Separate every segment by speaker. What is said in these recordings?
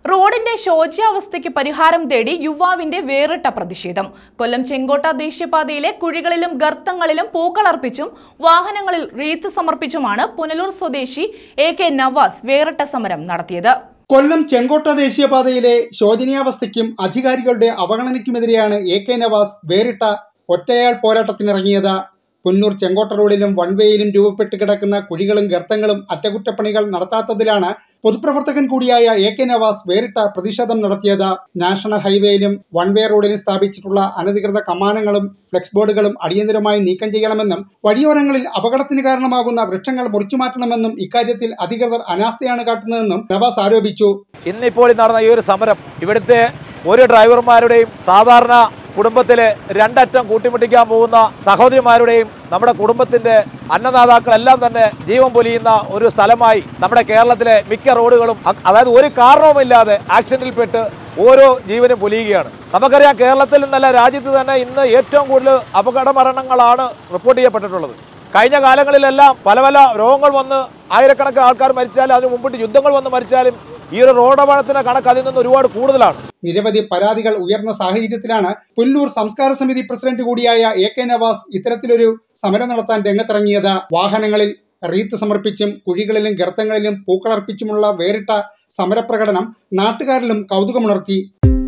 Speaker 1: റോഡിന്റെ ശോച്യാവസ്ഥയ്ക്ക് പരിഹാരം തേടി യുവാവിന്റെ വേറിട്ട പ്രതിഷേധം കൊല്ലം ചെങ്കോട്ട ദേശീയപാതയിലെ കുഴികളിലും ഗർത്തങ്ങളിലും പൂക്കളർപ്പിച്ചും വാഹനങ്ങളിൽ റീത്ത് സമർപ്പിച്ചുമാണ് പുനലൂർ സ്വദേശി എ കെ നവാസ് വേറിട്ട സമരം നടത്തിയത്
Speaker 2: കൊല്ലം ചെങ്കോട്ട ദേശീയപാതയിലെ ശോചനീയാവസ്ഥയ്ക്കും അധികാരികളുടെ അവഗണനയ്ക്കുമെതിരെയാണ് എ കെ നവാസ് വേറിട്ട ഒറ്റയാൾ പോരാട്ടത്തിനിറങ്ങിയത് പുന്നൂർ ചെങ്കോട്ട റോഡിലും വൺവേയിലും രൂപപ്പെട്ട് കിടക്കുന്ന കുഴികളും ഗർത്തങ്ങളും അറ്റകുറ്റപ്പണികൾ നടത്താത്തതിലാണ് പൊതുപ്രവർത്തകൻ കൂടിയായ എ കെ നവാസ് വേറിട്ട പ്രതിഷേധം നടത്തിയത് നാഷണൽ ഹൈവേയിലും വൺവേ റോഡിലും സ്ഥാപിച്ചിട്ടുള്ള അനധികൃത കമാനങ്ങളും ഫ്ലെക്സ് ബോർഡുകളും അടിയന്തരമായി നീക്കം ചെയ്യണമെന്നും വഴിയോരങ്ങളിൽ അപകടത്തിന് കാരണമാകുന്ന വൃക്ഷങ്ങൾ മുറിച്ചുമാറ്റണമെന്നും ഇക്കാര്യത്തിൽ അധികൃതർ അനാസ്ഥയാണ് കാട്ടുന്നതെന്നും നവാസ് ആരോപിച്ചു
Speaker 3: ഇന്നിപ്പോൾ ഈ നടന്ന ഈ ഒരു സമരം ഇവിടുത്തെ ഒരു ഡ്രൈവർമാരുടെയും സാധാരണ കുടുംബത്തിലെ രണ്ടറ്റം കൂട്ടിമുട്ടിക്കാൻ പോകുന്ന സഹോദരിമാരുടെയും നമ്മുടെ കുടുംബത്തിന്റെ അന്നദാതാക്കളെല്ലാം തന്നെ ജീവൻ പൊലിയുന്ന ഒരു സ്ഥലമായി നമ്മുടെ കേരളത്തിലെ മിക്ക റോഡുകളും അ- അതായത് ഒരു കാരണവുമില്ലാതെ ആക്സിഡന്റിൽപ്പെട്ട് ഓരോ ജീവനും പൊലിയുകയാണ് നമുക്കറിയാം കേരളത്തിൽ നിന്നല്ല രാജ്യത്ത് തന്നെ ഇന്ന് ഏറ്റവും കൂടുതൽ അപകട മരണങ്ങളാണ് റിപ്പോർട്ട് ചെയ്യപ്പെട്ടിട്ടുള്ളത് കഴിഞ്ഞ കാലങ്ങളിലെല്ലാം പല പല രോഗങ്ങൾ വന്ന് ആയിരക്കണക്കിന് ആൾക്കാർ മരിച്ചാലും അതിന് മുമ്പിട്ട് യുദ്ധങ്ങൾ വന്ന് മരിച്ചാലും ഈ ഒരു റോഡപകടത്തിന്റെ കണക്ക് അതിൽ നിന്ന് ഒരുപാട് കൂടുതലാണ്
Speaker 2: നിരവധി പരാതികൾ ഉയർന്ന സാഹചര്യത്തിലാണ് പുല്ലൂർ സംസ്കാര സമിതി പ്രസിഡന്റ് കൂടിയായ എ കെ നവാസ് ഇത്തരത്തിലൊരു സമരം നടത്താൻ രംഗത്തിറങ്ങിയത് വാഹനങ്ങളിൽ റീത്ത് സമർപ്പിച്ചും കുഴികളിലും ഗർത്തങ്ങളിലും പൂക്കളർപ്പിച്ചുമുള്ള വേറിട്ട സമരപ്രകടനം നാട്ടുകാരിലും കൗതുകമുണർത്തി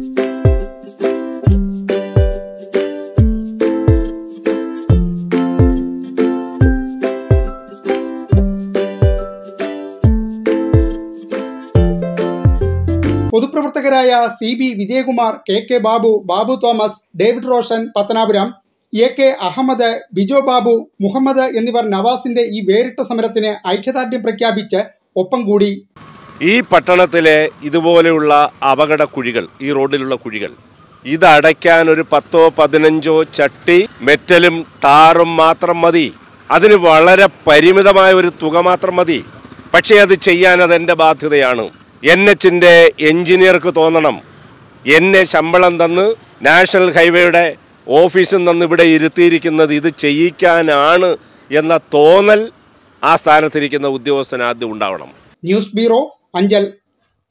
Speaker 2: പൊതുപ്രവർത്തകരായ C B Vijayakumar K K Babu Babu Thomas David Roshan Pathanapuram A K Ahammed Bijo Babu Muhammed എന്നിവർ നവാസിന്റെ ഈ വേറിട്ട സമരത്തിന് ഐക്യദാർഢ്യം പ്രഖ്യാപിച്ച് ഒപ്പം കൂടി
Speaker 4: ഈ പട്ടണത്തിലെ ഇതുപോലെയുള്ള അപകട കുഴികൾ ഈ റോഡിലുള്ള കുഴികൾ ഇതടയ്ക്കാൻ ഒരു പത്തോ പതിനഞ്ചോ ചട്ടി മെറ്റലും ടാറും മാത്രം മതി അതിന് വളരെ പരിമിതമായ ഒരു തുക മാത്രം മതി പക്ഷേ അത് ചെയ്യാൻ അതെൻ്റെ ബാധ്യതയാണ് എൻ എച്ചിൻ്റെ എഞ്ചിനീയർക്ക് തോന്നണം എന്നെ ശമ്പളം തന്ന് നാഷണൽ ഹൈവേയുടെ ഓഫീസിൽ നിന്ന് ഇവിടെ ഇരുത്തിയിരിക്കുന്നത് ഇത് ചെയ്യിക്കാനാണ് എന്ന തോന്നൽ ആ സ്ഥാനത്തിരിക്കുന്ന ഉദ്യോഗസ്ഥന് ആദ്യം ഉണ്ടാവണം
Speaker 2: ന്യൂസ് ബ്യൂറോ അഞ്ചൽ